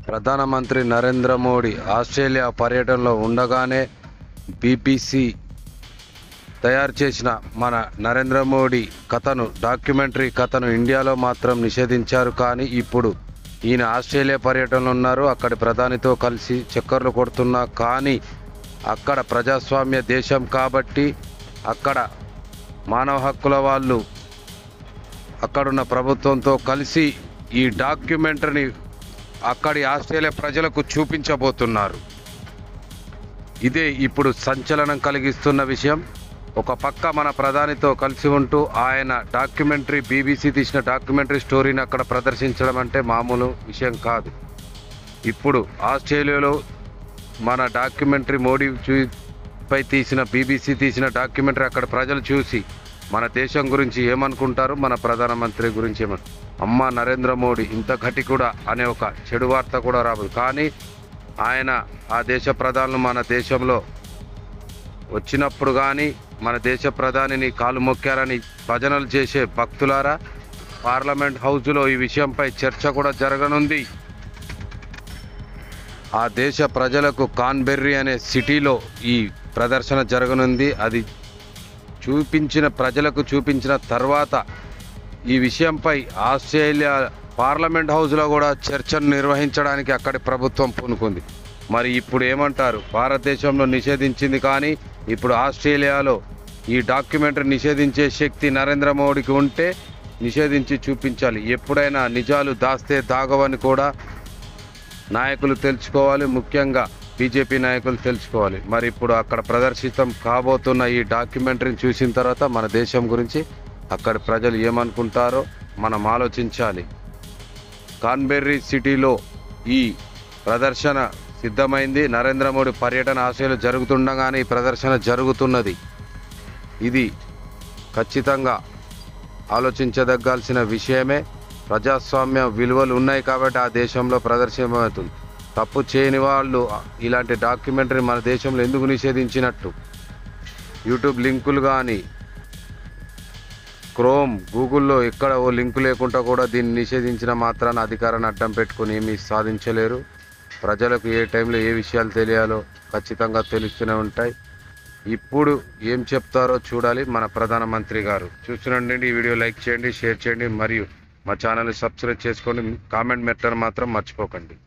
ప్రధానమంత్రి నరేంద్ర మోడీ ఆస్ట్రేలియా పర్యటనలో ఉండగానే బీబీసీ తయారు చేసిన మన నరేంద్ర మోడీ కథను డాక్యుమెంటరీ కథను ఇండియాలో మాత్రం నిషేధించారు కానీ ఇప్పుడు ఈయన ఆస్ట్రేలియా పర్యటనలో ఉన్నారు అక్కడి ప్రధానితో కలిసి చక్కర్లు కొడుతున్నా కానీ అక్కడ ప్రజాస్వామ్య దేశం కాబట్టి అక్కడ మానవ హక్కుల వాళ్ళు అక్కడున్న ప్రభుత్వంతో కలిసి ఈ డాక్యుమెంటరీని అక్కడి ఆస్ట్రేలియా ప్రజలకు చూపించబోతున్నారు ఇదే ఇప్పుడు సంచలనం కలిగిస్తున్న విషయం ఒక పక్క మన ప్రధానితో కలిసి ఉంటూ ఆయన డాక్యుమెంటరీ బీబీసీ తీసిన డాక్యుమెంటరీ స్టోరీని అక్కడ ప్రదర్శించడం అంటే మామూలు విషయం కాదు ఇప్పుడు ఆస్ట్రేలియాలో మన డాక్యుమెంటరీ మోడీ చూ పై తీసిన బీబీసీ తీసిన డాక్యుమెంటరీ అక్కడ ప్రజలు చూసి మన దేశం గురించి ఏమనుకుంటారు మన ప్రధానమంత్రి గురించి ఏమను అమ్మ నరేంద్ర మోడీ ఇంత ఘటి కూడా అనే ఒక చెడు వార్త కూడా రాబోదు కానీ ఆయన ఆ దేశ ప్రధానులు మన దేశంలో వచ్చినప్పుడు కానీ మన దేశ ప్రధానిని కాలు మొక్కారని భజనలు చేసే భక్తులారా పార్లమెంట్ హౌస్లో ఈ విషయంపై చర్చ కూడా జరగనుంది ఆ దేశ ప్రజలకు కాన్బెర్రీ అనే సిటీలో ఈ ప్రదర్శన జరగనుంది అది చూపించిన ప్రజలకు చూపించిన తర్వాత ఈ విషయంపై ఆస్ట్రేలియా పార్లమెంట్ హౌస్లో కూడా చర్చను నిర్వహించడానికి అక్కడి ప్రభుత్వం పూనుకుంది మరి ఇప్పుడు ఏమంటారు భారతదేశంలో నిషేధించింది కానీ ఇప్పుడు ఆస్ట్రేలియాలో ఈ డాక్యుమెంటరీ నిషేధించే శక్తి నరేంద్ర మోడీకి ఉంటే నిషేధించి చూపించాలి ఎప్పుడైనా నిజాలు దాస్తే దాగవని కూడా నాయకులు తెలుసుకోవాలి ముఖ్యంగా బీజేపీ నాయకులు తెలుసుకోవాలి మరి ఇప్పుడు అక్కడ ప్రదర్శితం కాబోతున్న ఈ డాక్యుమెంటరీని చూసిన తర్వాత మన దేశం గురించి అక్కడి ప్రజలు ఏమనుకుంటారో మనం ఆలోచించాలి కాన్బెర్రీ సిటీలో ఈ ప్రదర్శన సిద్ధమైంది నరేంద్ర మోడీ పర్యటన ఆశయాలు జరుగుతుండగానే ఈ ప్రదర్శన జరుగుతున్నది ఇది ఖచ్చితంగా ఆలోచించదగ్గాల్సిన విషయమే ప్రజాస్వామ్య విలువలు ఉన్నాయి కాబట్టి ఆ దేశంలో ప్రదర్శనమవుతుంది తప్పు చేయని వాళ్ళు ఇలాంటి డాక్యుమెంటరీ మన దేశంలో ఎందుకు నిషేధించినట్టు యూట్యూబ్ లింకులు కానీ క్రోమ్ గూగుల్లో ఎక్కడ ఓ లింకు లేకుండా కూడా దీన్ని నిషేధించిన మాత్రాన అధికారాన్ని అడ్డం పెట్టుకొని ఏమీ సాధించలేరు ప్రజలకు ఏ టైంలో ఏ విషయాలు తెలియాలో ఖచ్చితంగా తెలుస్తూనే ఉంటాయి ఇప్పుడు ఏం చెప్తారో చూడాలి మన ప్రధానమంత్రి గారు చూస్తుండండి ఈ వీడియో లైక్ చేయండి షేర్ చేయండి మరియు మా ఛానల్ని సబ్స్క్రైబ్ చేసుకోండి కామెంట్ పెట్టడం మాత్రం మర్చిపోకండి